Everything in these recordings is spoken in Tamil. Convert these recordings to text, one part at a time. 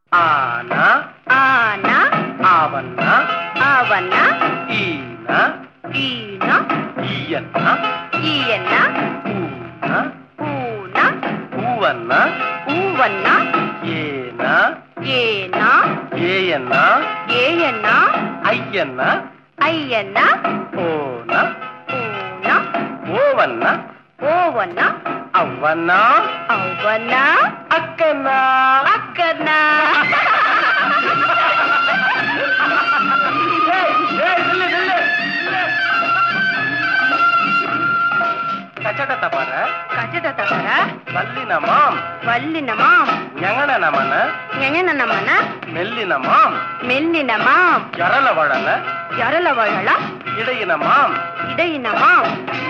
ಆನ ಆನ ಆವನ್ನ ಅವನ ಈನ ಈನ ಈಯನ್ನ ಈಯನ್ನ ಊನ ಊನ ಹೂವನ್ನ ಹೂವನ್ನ ಏನ ಏನ ಏಯನ್ನ ಏಯನ್ನ ಅಯ್ಯನ್ನ ಅಯ್ಯನ್ನ ಓನ ಊನ ಓವನ್ನ ಓವನ್ನ ಅವ್ವನ್ನ ಅವನ ಅಕ್ಕನ್ನ ಅಕ್ಕನ ಏಯ್, ಏಯ್, ನಿಲ್ಲು, ನಿಲ್ಲು, ನಿಲ್ಲು. ಕಚಡ ತಪರ ಕಜದ ತವರ ಬಲ್ಲಿನ ಮಾಂ ವಲ್ಲಿನ ಮಾಂ ഞങ്ങണ ನಮನ ಎಂಗನ ನಮನ ಮೆಲ್ಲಿನ ಮಾಂ ಮೆಲ್ಲಿನ ಮಾಂ ಜರಲ ಒಳನ ಎರಲವಳ ಇಡೆಯಿನ ಮಾಂ ಇಡೆಯಿನ ಮಾಂ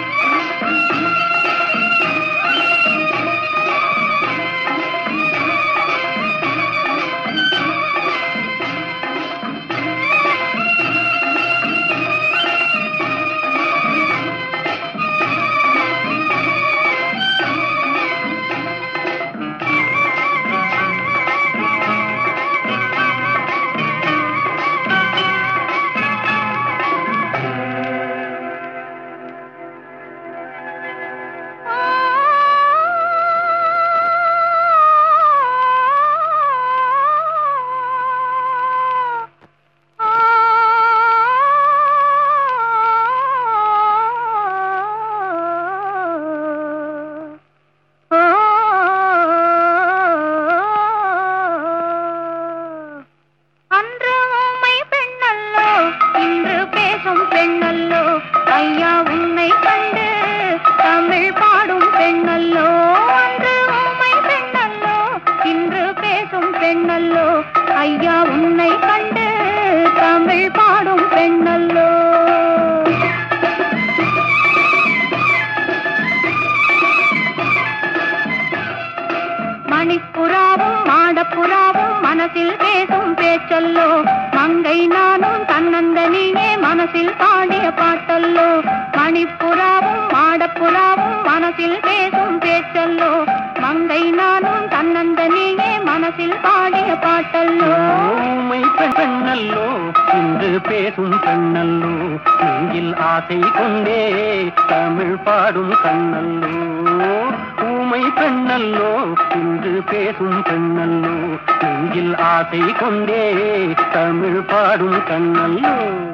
அன்று உம்மை பெண்ணல்லோ இன்று பேசும் பெண்ணல்லோ ஐயா உன்னை கண்டு தமிழ் பாடும் பெண்ணல்லோ அன்று உம்மை பெண்ணல்லோ இன்று பேசும் பெண்ணல்லோ ஐயா உன்னை கண்டு தமிழ் பாடும் பெண்ணல்லோ மணிப்புறாவும் மாடப்புறாவும் மனசில் பேசும் பேச்சல்லோ மங்கை நானும் தன்னந்தனியே மனசில் பாடிய பாட்டல்லோ மணிப்புறாவும் மாடப்புறாவும் மனசில் பேசும் பேச்சல்லோ மங்கை நானும் தன்னந்தனியே மனசில் பாடிய பாட்டல்லோ ஊமை பெண்ணல்லோ இன்று பேசும் பெண்ணல்லோ நெஞ்சில் ஆசை கொண்டே தமிழ் பாடும் கண்ணல்லோ ஊமை பெண்ணல்லோ இன்று பேசும் பெண்ணல்லோ நெஞ்சில் ஆசை கொண்டே தமிழ் பாடும் கண்ணல்லோ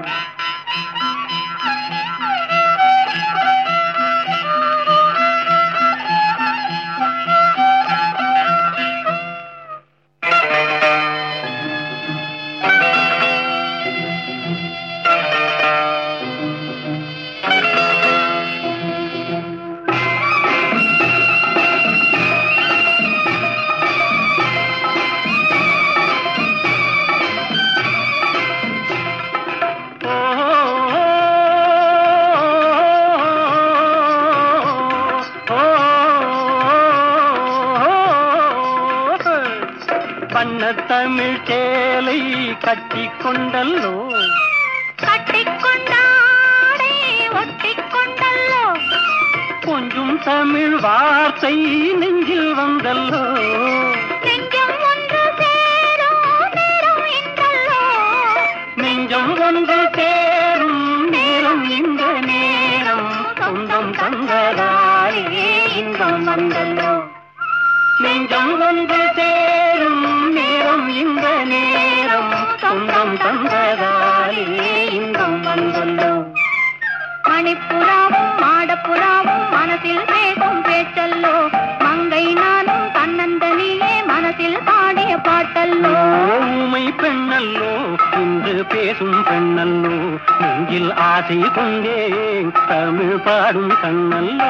பண்ண தமிழ் சேலை கட்டி கொண்டல்லோ கட்டிக்கொண்டாடை ஒட்டிக்கொண்டல்லோ கொஞ்சம் தமிழ் வார்த்தை நெஞ்சில் வந்தல்லோ நெஞ்சம் ஒன்று சேரும் நேரம் இன்றல்லோ நெஞ்சம் ஒன்று சேரும் நேரம் இந்த நேரம் சொந்தம் தந்ததாலே இன்பம் வந்தல்லோ நெஞ்சம் ஒன்று சேரும் நேரம் இந்த நேரம் சொந்தம் தந்ததாலே இன்பம் வந்தல்லோ மணிப்புறாவும் மாடப்புறாவும் மனசில் பேசும் பேச்சல்லோ மங்கை நானும் தன்னந்தனியே மனசில் பாடிய பாட்டல்லோ ஊமை பெண்ணல்லோ இன்று பேசும் பெண்ணல்லோ நெஞ்சில் ஆசை கொண்டே தமிழ் பாடும் கண்ணல்லோ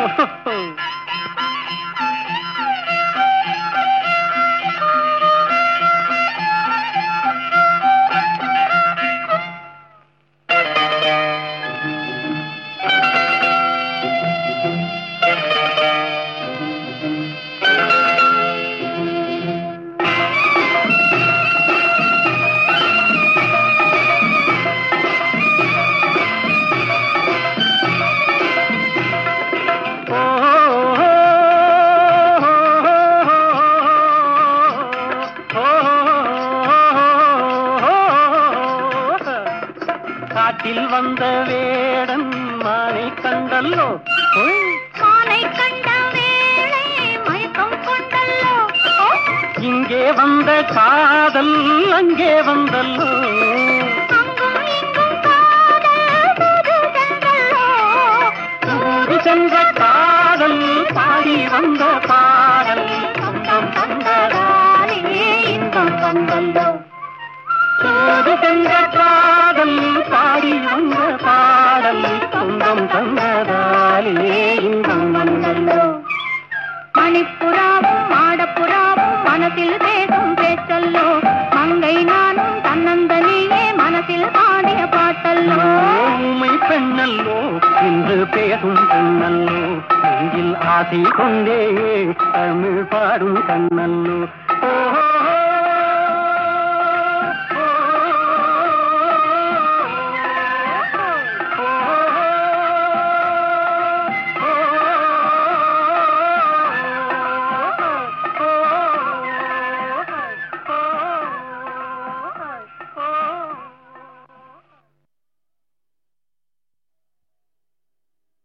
ஓ காட்டில் வந்த வேடன் மானை கண்டல்லோ ஓய், மானை கண்ட வேளை மயக்கம் கொண்டல்லோ ஓ, இங்கே வந்த காதல் அங்கே வந்தல்லோ அங்கும் இங்கும் காதல் தூது சென்றல்லோ ஊரு சென்ற காதல் பாடி வந்த பாடல் சொந்தம் தந்ததாலே இன்பம் வந்தல்லோ ஊரு சென்ற காதல் பாடி வந்த பாடல் சொந்தம் தந்ததாலே இன்பம் வந்தல்லோ மணிப்புறாவும் மாடப்புறாவும் மனசில் பேசும் பேச்சல்லோ மங்கை நானும் தன்னந்தனியே மனசில் பாடிய பாட்டல்லோ ஊமை பெண்ணல்லோ இன்று பேசும் பெண்ணல்லோ நெஞ்சில் ஆசை கொண்டே தமிழ் பாடும் கண்ணல்லோ